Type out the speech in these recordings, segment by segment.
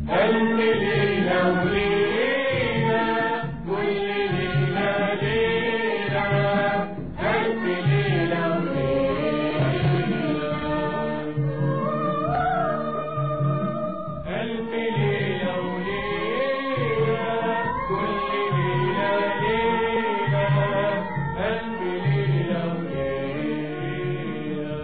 ألف ليلة وليلة كل ليلة ليلة ألف ليلة وليلة ألف ليلة وليلة كل ليلة ليلة ألف ليلة وليلة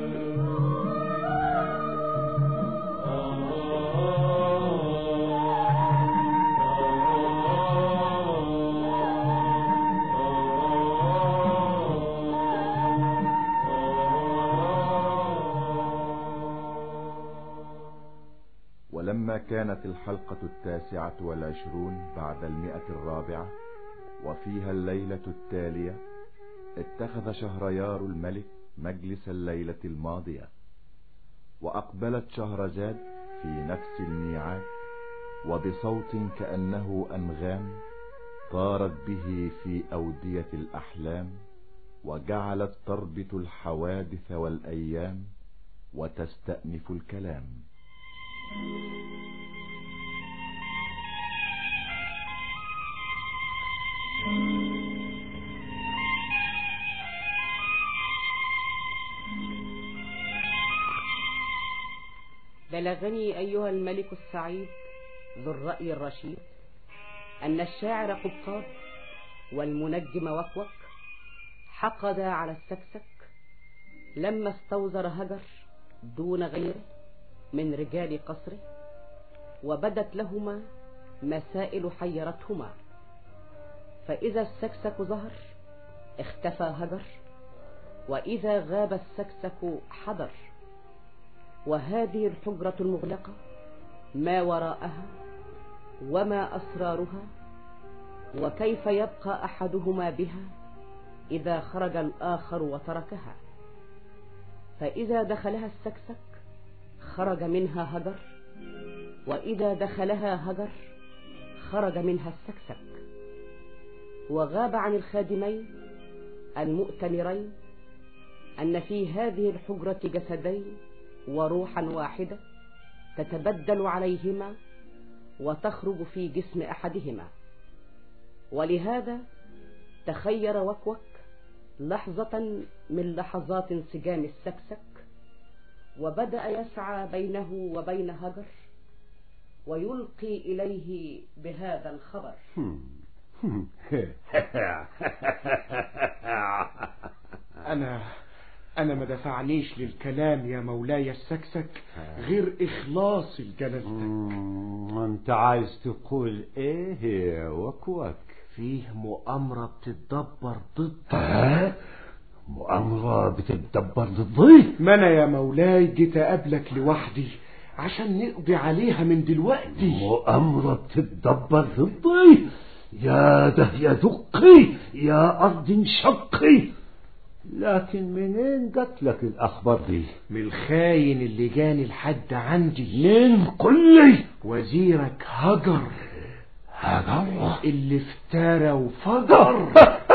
ولما كانت الحلقة التاسعة والعشرون بعد المئة الرابعة وفيها الليلة التالية اتخذ شهريار الملك مجلس الليلة الماضية وأقبلت شهرزاد في نفس الميعاد وبصوت كأنه أنغام طارت به في أودية الأحلام وجعلت تربط الحوادث والأيام وتستأنف الكلام بلغني أيها الملك السعيد ذو الرأي الرشيد أن الشاعر قبقاب والمنجم وكوك حقدا على السكسك لما استوزر هجر دون غيره من رجال قصره وبدت لهما مسائل حيرتهما فإذا السكسك ظهر اختفى هجر وإذا غاب السكسك حضر وهذه الحجرة المغلقة ما وراءها وما أسرارها وكيف يبقى أحدهما بها إذا خرج الآخر وتركها فإذا دخلها السكسك خرج منها هجر وإذا دخلها هجر خرج منها السكسك وغاب عن الخادمين المؤتمرين أن في هذه الحجرة جسدين وروحا واحدة تتبدل عليهما وتخرج في جسم أحدهما ولهذا تخير وكوك لحظة من لحظات انسجام السكسك وبدأ يسعى بينه وبين هجر ويلقي إليه بهذا الخبر أنا أنا ما دفعنيش للكلام يا مولاي السكسك غير إخلاص لجلالتك انت عايز تقول ايه يا وكوك فيه مؤامرة بتتدبر ضدك ها مؤامرة بتتدبر ضدي ما أنا يا مولاي جيت أقابلك لوحدي عشان نقضي عليها من دلوقتي مؤامرة بتتدبر ضدي يا ده يا دقي يا أرض انشقي لكن منين جات لك الأخبار دي من الخاين اللي جاني لحد عندي مين قل لي وزيرك هجر هجر اللي افترى وفجر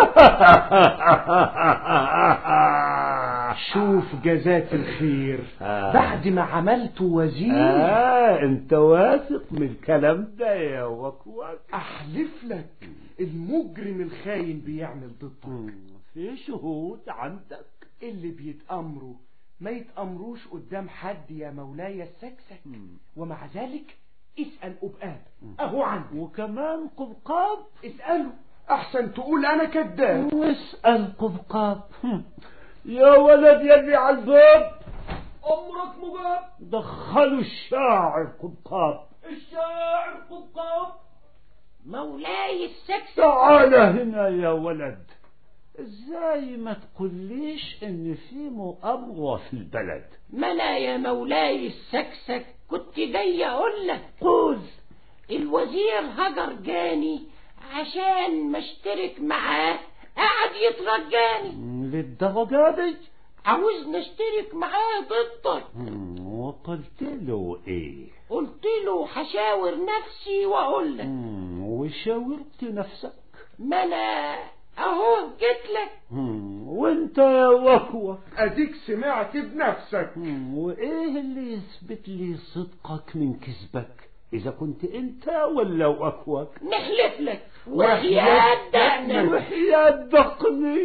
شوف جزاك الخير آه. بعد ما عملته وزير آه انت واثق من الكلام ده يا وكوك احلف لك المجرم الخاين بيعمل ضدك في شهود عندك اللي بيتأمروا ما يتأمروش قدام حد يا مولاي السكسك ومع ذلك اسأل أبقاب أهو عندي وكمان قبقاب اسأله أحسن تقول أنا كذاب واسأل قبقاب يا ولد يا اللي على الباب أمرك مجاب دخلوا الشاعر قبقاب الشاعر قبقاب مولاي السكسك تعال هنا يا ولد ازاي ما تقوليش ان في مؤامرة في البلد ما انا يا مولاي السكسك كنت جاي اقول لك قول الوزير هجر جاني عشان ما اشترك معاه قعد يترجاني للدرجة دي عاوزني اشترك معاه ضدك مم، وقلت له ايه قلت له هشاور نفسي واقول لك مم، وشاورت نفسك ما انا اهو جيت لك مم، وانت يا وكوة أديك سمعت بنفسك مم، وايه اللي يثبت لي صدقك من كذبك إذا كنت أنت ولا وكوك نحلف لك وحياة وحياة دقنا وحياة دقني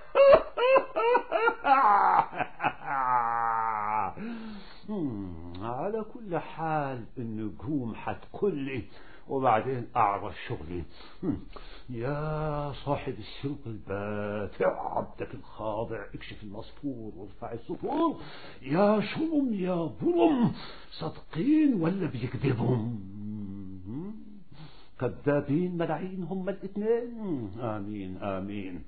مم، على كل حال النجوم حتقلي وبعدين أعرف شغلي مم، يا صاحب السلق الباتع عبدك الخاضع اكشف المسطور وارفع السطور يا شرم يا برم صادقين ولا بيكذبهم مم، كذابين ملاعين هم الاثنين آمين آمين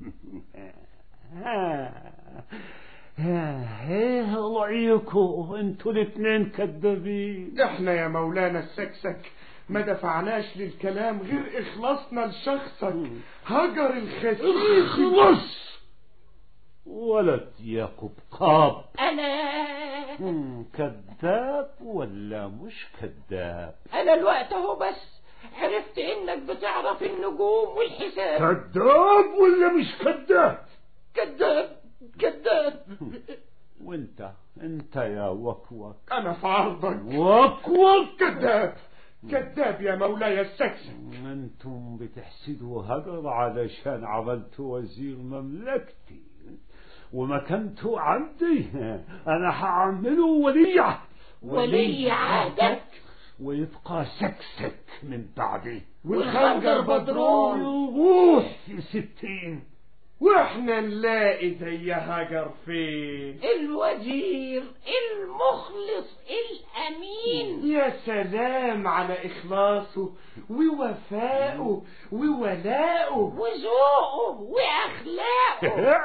ايه رأيكم انتوا الاثنين كذابين احنا يا مولانا السكسك ما دفعناش للكلام غير اخلاصنا لشخصك هجر الخسيس اخلص ولد يا قبقاب انا مم، كذاب ولا مش كذاب انا الوقت اهو بس عرفت انك بتعرف النجوم والحساب كذاب ولا مش كذاب كذاب كذاب وانت انت يا وكوك انا في عرضك وكوك كذاب كذاب يا مولاي السكسك انتم بتحسدوا هجر علشان عملت وزير مملكتي ومكانته عندي انا هعمله ولي عهد ولي عهدك ويبقى سكسك من بعدي والخنجر بدرون يروح في ستين واحنا نلاقي زي هجر فين الوزير المخلص الامين يا سلام على إخلاصه ووفائه وولائه وذوقه واخلاقه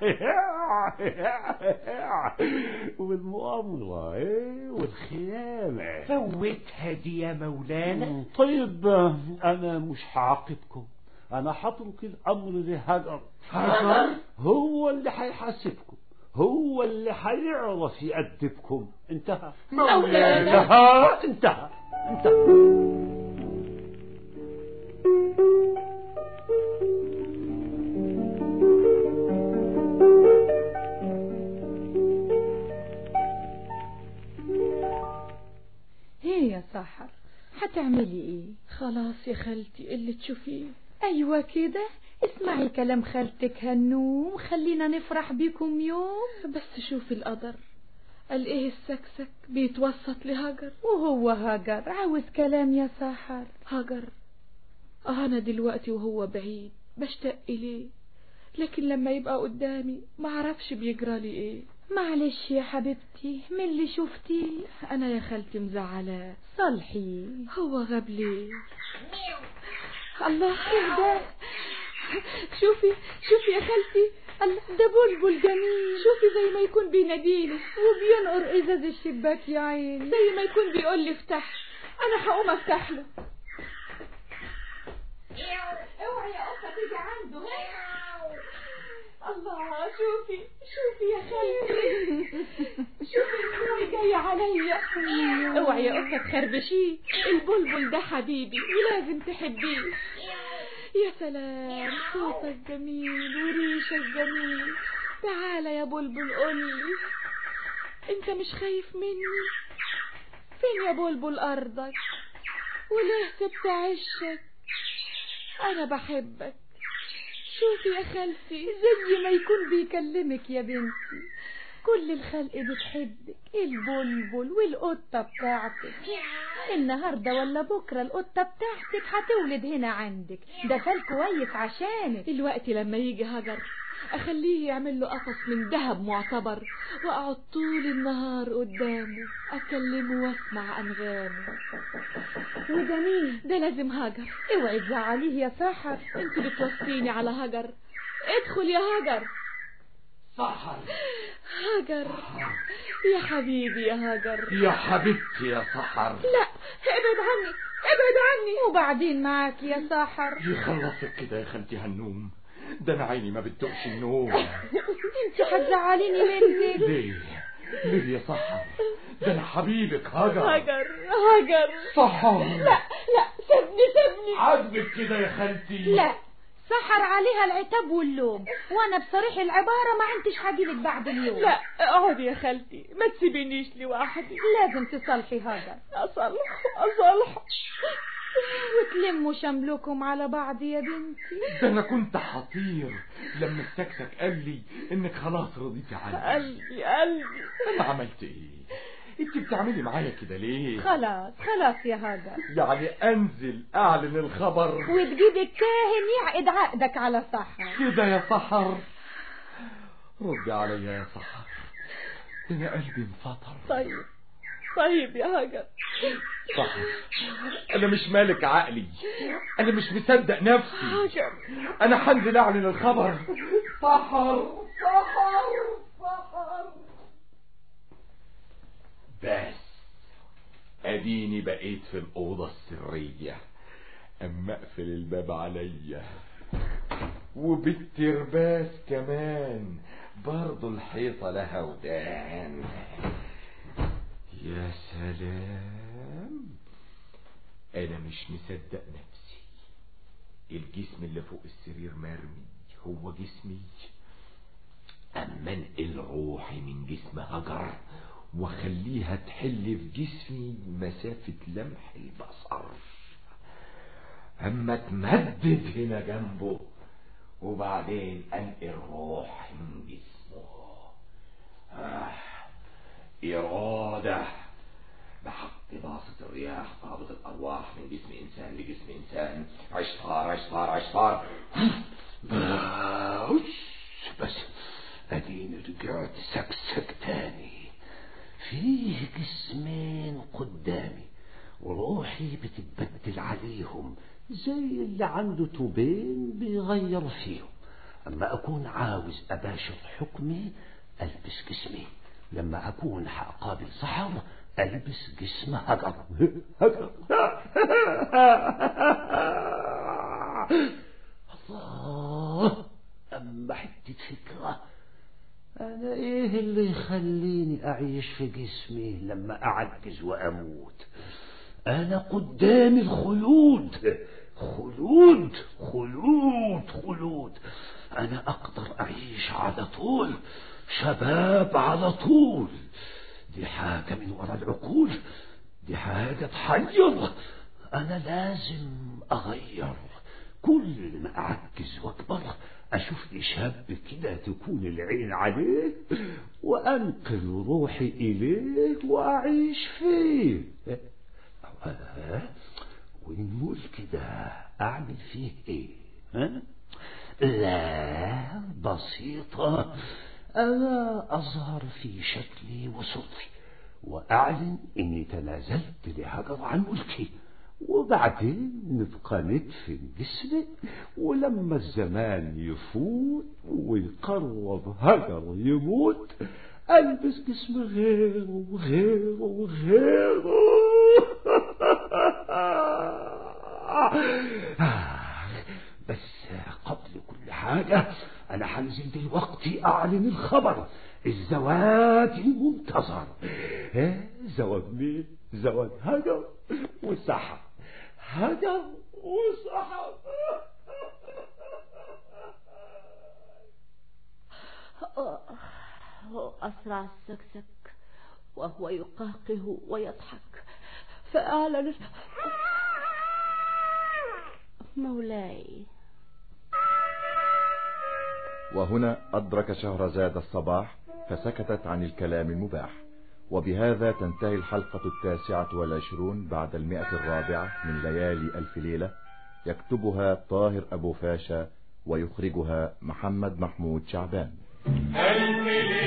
والمؤامرة ايه والخيانة فوتها دي يا مولانا طيب انا مش هعاقبكم انا هترك الامر لهجر هجر هو اللي هيحاسبكم هو اللي هيعرف يأدبكم انتهى مولانا انتهى انتهى انتهى ايه يا سحر هتعملي ايه خلاص يا خالتي اللي تشوفيه ايوه كده اسمعي كلام خالتك هنوم خلينا نفرح بيكم يوم بس شوفي القدر قال ايه السكسك بيتوسط لهجر وهو هجر عاوز كلام يا سحر هجر اه انا دلوقتي وهو بعيد بشتاق اليه لكن لما يبقى قدامي معرفش بيجرالي ايه معلش يا حبيبتي من اللي شفتيه انا يا خالتي مزعلاه صالحي هو غاب ليه الله ايه ده شوفي شوفي يا خالتي الله ده بلبل جميل شوفي زي ما يكون بيناديلي وبينقر ازاز الشباك يا عيني زي ما يكون بيقول لي افتح انا هقوم افتح له اوعي يا قطه تيجي عنده الله شوفي شوفي يا خالتي شوفي ازاي جاي عليا اوعي يا قطه تخربشيه البلبل ده حبيبي ولازم تحبيه يا سلام صوتك جميل وريشك جميل تعالى يا بلبل قولي انت مش خايف مني فين يا بلبل ارضك وليه سبت عشك انا بحبك شوفي يا خالتي زي ما يكون بيكلمك يا بنتي كل الخلق بتحبك البلبل والقطة بتاعتك النهاردة ولا بكرة القطة بتاعتك هتولد هنا عندك ده فال كويس عشانك الوقت لما يجي هجر اخليه يعمل له قفص من ذهب معتبر واقعد طول النهار قدامه اكلمه واسمع انغامه وده مين ده لازم هجر اوعي تزعليه يا سحر انت بتوصيني على هجر ادخل يا هجر سحر هجر يا حبيبي يا هجر يا حبيبتي يا سحر لا ابعد عني ابعد عني وبعدين معاك يا سحر يخلصك كده يا خالتي هنوم ده انا عيني ما بتدقش النوم انت هتزعليني منك ليه ليه يا سحر ده انا حبيبك هاجر هجر هجر سحر لا لا سيبني سيبني عاجبك كده يا خالتي لا سحر عليها العتاب واللوم وانا بصريح العبارة ما عندش حاجيلك بعد اليوم لا اقعدي يا خالتي ما تسيبينيش لوحدي لازم تصلحي هذا اصلح اصلح وتلموا شملكم على بعض يا بنتي ده انا كنت حطير لما السكسك قال لي انك خلاص رضيتي عني قلبي قلبي انا عملت ايه انت بتعملي معايا كده ليه خلاص خلاص يا هذا يعني انزل اعلن الخبر وتجيب الكاهن يعقد عقدك على سحر كده يا سحر ردي عليا يا سحر ده انا قلبي انفطر طيب طيب يا هاجر سحر انا مش مالك عقلي انا مش مصدق نفسي هاجر انا هنزل اعلن الخبر سحر سحر سحر بس اديني بقيت في الاوضه السريه اما اقفل الباب عليا وبالترباس كمان برضو الحيطه لها ودان يا سلام انا مش مصدق نفسي الجسم اللي فوق السرير مرمي هو جسمي اما انقل روحي من جسم هجر واخليها تحل في جسمي مسافة لمح البصر اما تمدد هنا جنبه وبعدين انقل روحي من جسمه آه. إرادة بحق باسط الرياح قابض الأرواح من جسم إنسان لجسم إنسان عشتار عشتار عشتار بس اديني رجعت سكسك تاني فيه جسمين قدامي وروحي بتتبدل عليهم زي اللي عنده توبين بيغير فيهم اما اكون عاوز اباشر حكمي البس جسمي لما اكون حقابل سحر البس جسم هجر هجر الله اما حتة فكرة انا ايه اللي يخليني اعيش في جسمي لما اعجز واموت انا قدامي الخلود خلود خلود خلود انا اقدر اعيش على طول شباب على طول دي حاجة من وراء العقول دي حاجة تحير أنا لازم أغير كل ما أعجز وأكبر أشوف لي شاب كده تكون العين عليه وأنقل روحي إليه وأعيش فيه أه؟ والملك ده أعمل فيه إيه ها؟ لا بسيطة أنا أظهر في شكلي وصوتي وأعلن إني تنازلت لهجر عن ملكي وبعدين نبقى ندفن جسمي ولما الزمان يفوت ويقرب هجر يموت ألبس جسم غيره وغيره وغيره بس قبل كل حاجة أنا هنزل دلوقتي أعلن الخبر الزواج المنتظر إيه زواج مين؟ زواج هجر وسحر هجر وسحر أسرع السكسك وهو يقاقه ويضحك فأعلن مولاي وهنا أدرك شهرزاد الصباح فسكتت عن الكلام المباح وبهذا تنتهي الحلقة التاسعة والعشرون بعد المئة الرابعة من ليالي ألف ليلة يكتبها طاهر أبو فاشا ويخرجها محمد محمود شعبان ألف ليلة